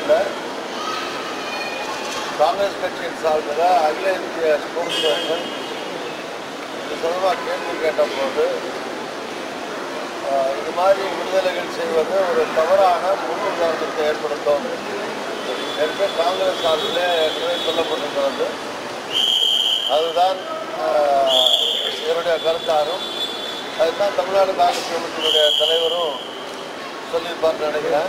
சென்னையில் காங்கிரஸ் கட்சியின் சார்பில் அகில இந்திய ஸ்போர்ட்ஸ் பர்சன் இது தொடர்பாக கேள்வி கேட்டபோது ஆஹ், இது மாதிரி விடுதலைகள் செய்வது ஒரு தவறான முன்னுதாரணத்தை ஏற்படுத்தும் என்று காங்கிரஸ் சார்பில் ஏற்கனவே சொல்லப்பட்டிருக்கிறது அதுதான் ஆஹ், என்னுடைய கருத்தாகும் அதுதான் தமிழ்நாடு காங்கிரஸ் கமிட்டியினுடைய தலைவரும் சொல்லியிருப்பார்னு நினைக்கிறேன்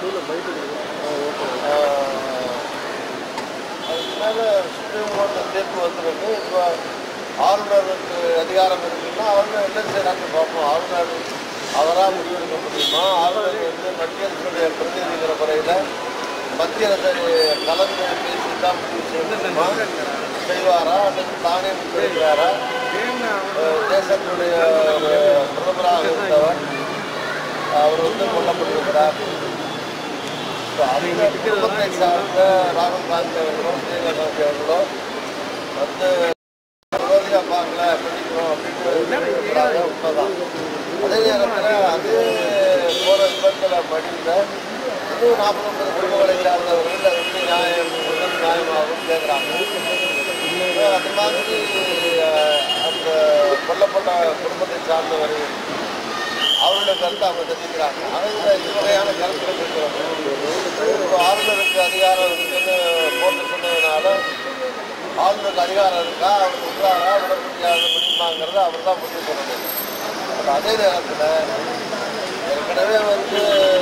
ஆஹ், அதுக்கு மேலே சுப்ரீம் கோர்ட்டு தீர்ப்பு வந்திருக்கு இப்போ ஆளுநருக்கு அதிகாரம் இருக்குன்னா அவங்க என்ன செய்யறாங்க பார்ப்போம் ஆளுநர் அவராக முடிவெடுக்க முடியுமா ஆளுநர் வந்து மத்திய அரசுடைய பிரதிநிதிங்கிற முறையில் மத்திய அரசை கலந்து பேசி தான் முடிவு செய்யணுமா செய்வாரா அல்லது தானே முடிவெடுக்கிறாரா அஹ் தேசத்தினுடைய ஒரு பிரதமராக இருந்தவர் அவர் வந்து கொல்லப்பட்டிருக்கிறார் இப்ப அந்த குடும்பத்தை சார்ந்த ராகுல் காந்தி அவர்களோ பிரியங்கா காந்தி அவர்களோ வந்து விரோதியா பார்க்கல பிடிக்கிறோம் அப்படின்னு இருக்கிறாங்க உண்மைதான் அதே நேரத்தில் அதே போற விபத்தில் மடிந்த இன்னும் நாற்பது ஐம்பது குடும்பங்களை சார்ந்தவர்கள் அது வந்து நியாயம் முதல் நியாயமாகவும் கேட்குறாங்க அது மாதிரி அஹ், அந்த கொல்லப்பட்ட குடும்பத்தை சார்ந்தவர்கள் அவருடைய கருத்தை அவங்க தெரிவிக்கிறாங்க அதில் இதுவகையான கருத்துக்கள் இருக்கிறது இப்போ ஆளுநருக்கு அதிகாரம் இருக்குன்னு போட்டு சொன்னதுனால ஆளுநருக்கு அதிகாரம் இருக்கா அவர் விடுறாரா விட முடியாது முடியுமாங்கிறத அவர் தான் முடிவு பண்ணணும் பட் அதே நேரத்தில் ஏற்கனவே வந்து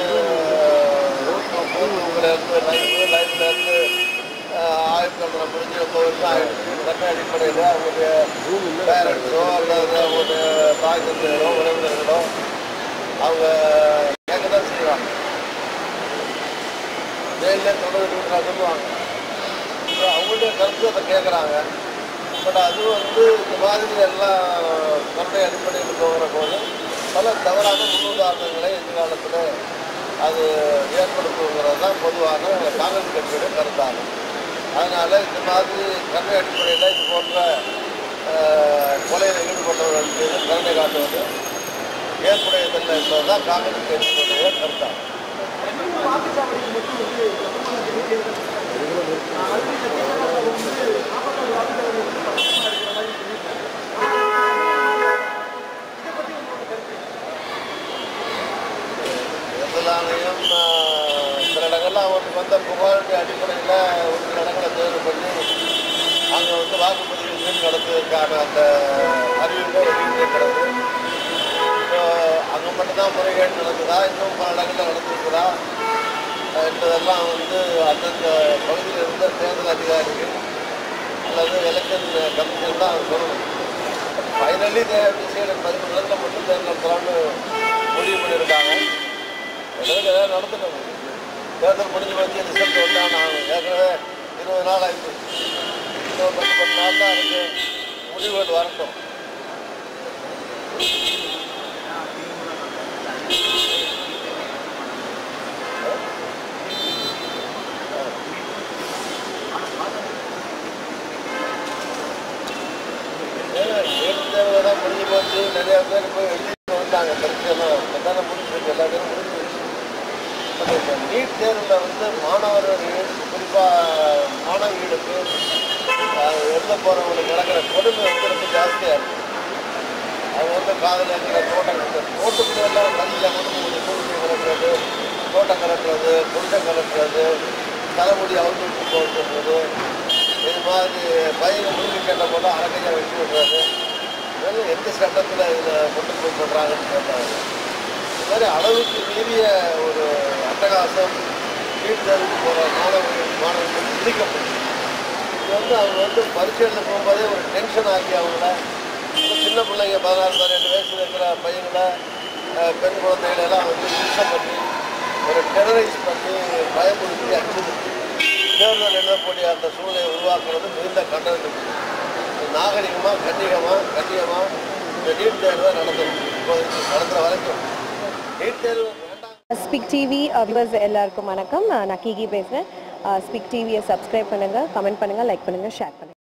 உங்களுக்கு லைவ் லைவ்ல இருந்து ஆயுட்காலத்தில் முடிஞ்சு ரொம்ப வருஷம் ஆயிடுச்சு சட்ட அடிப்படையில் அவங்களுடைய பேரண்ட்ஸோ அல்லது அவங்களுடைய தாய் தந்தைகளோ உறவினர்களோ அவங்க கேட்க தான் செய்வாங்க ஜெயிலே தொடர்ந்து சொல்லுவாங்க ஸோ அவங்களுடைய கருத்து அதை கேட்குறாங்க பட் அது வந்து இந்த மாதிரி எல்லாம் கருணை அடிப்படையில் போகிற போது பல தவறான முன்னுதாரணங்களை எதிர்காலத்தில் அது ஏற்படுத்துங்கிறது தான் பொதுவான காங்கிரஸ் கட்சியோட கருத்தாகும் அதனால் இந்த மாதிரி கருணை அடிப்படையில் இது போன்ற அஹ், கொலையில் ஈடுபட்டவர்கள் மீது கருணை காட்டுவது ஏற்புடையதில்லை என்பதுதான் காங்கிரஸ் கட்சியினுடைய கருத்தாகும் தேர்தல் ஆணையம் ஆஹ், சில இடங்கள்ல அவருக்கு வந்த புகாருடைய அடிப்படையில் ஒரு சில இடங்களை தேர்வு பண்ணி அங்கே வந்து வாக்குப்பதிவு மீன் நடத்துவதற்கான அந்த அறிவிப்பை வெளியிட்டிருக்கிறது இப்போ அங்கே மட்டும்தான் முறைகேடு நடக்குதா இன்னும் பல இடங்களில் நடந்திருக்குதா ஆஹ், என்பதெல்லாம் வந்து அந்தந்த பகுதியில் இருந்த தேர்தல் அதிகாரிகள் அல்லது எலெக்ஷன் கமிஷன் தான் அது சொல்லணும் ஃபைனலி டிசைட் பதிமூணு இடத்துல மட்டும் தேர்தல் நடத்தலாம்னு முடிவு பண்ணியிருக்காங்க எங்களுக்கு ஏதாவது நடத்தணும் தேர்தல் முடிஞ்சு வச்சு ரிசல்ட் வந்தால் நான் ஏற்கனவே இருபது நாள் ஆயிடுச்சு இன்னும் பத்து பத்து நாள் தான் இருக்கு முடிவுகள் வரட்டும் ஏன்னா தேர்தல் தேர்தல் தான் முடிஞ்சு போச்சு நிறையா பேர் போய் எழுதிட்டு வந்தாங்க பரீட்சையெல்லாம் இப்போ தானே முடிஞ்சிருக்கு எல்லா பேரும் முடிஞ்சிருச்சு பட் இந்த நீட் தேர்வில் வந்து மாணவர்கள் குறிப்பாக மாணவிகளுக்கு அஹ், எழுத போகிறவங்களுக்கு நடக்கிற கொடுமை வந்து ரொம்ப ஜாஸ்தியாக இருக்குது அவங்க வந்து காதில் இருக்கிற தோட்டம் கட்டுறது தோட்டத்துல எல்லாம் தண்ணியில் வந்து கொஞ்சம் தூசி கலக்கிறது தோட்டம் கலக்கிறது குண்டம் கலக்கிறது தலைமுடி அவுத்து போட்டுறது இது மாதிரி பையன் மூழ்கி கேட்ட போல அழகையாக வெட்டி விடுறது இதெல்லாம் எந்த சட்டத்தில் இதில் கொண்டு போய் பண்ணுறாங்கன்னு கேட்டாங்க இது மாதிரி அளவுக்கு மீறிய ஒரு அட்டகாசம் நீட் தேர்வுக்கு போகிற மாணவர்கள் மாணவர்கள் விதிக்கப்படுது இது வந்து அவங்க வந்து பரீட்சையில் போகும்போதே ஒரு டென்ஷன் ஆக்கி அவங்கள இந்த சின்ன பிள்ளைங்க பதினாறு பதினெட்டு வயசுல இருக்கிற பையங்களை அஹ், பெண் குழந்தைகளை எல்லாம் வந்து ஹிம்சை பண்ணி ஒரு டெரரைஸ் பண்ணி பயமுறுத்தி அச்சுறுத்தி தேர்தல் எழுதக்கூடிய அந்த சூழ்நிலையை உருவாக்குறது மிகுந்த கண்டனத்துக்கு நாகரிகமாக கண்ணியமாக கண்ணியமாக இந்த நீட் தேர்வை நடத்தணும் இப்போதைக்கு நடத்துகிற வரைக்கும் நீட் தேர்வு வேண்டாம் ஸ்பிக் டிவி வியூவர்ஸ் எல்லாருக்கும் வணக்கம் நான் கீகி பேசுகிறேன் ஸ்பிக் டிவியை சப்ஸ்கிரைப் பண்ணுங்கள் கமெண்ட் பண்ணுங்கள் லைக் பண்ணுங்கள் ஷேர் பண்ணுங்கள்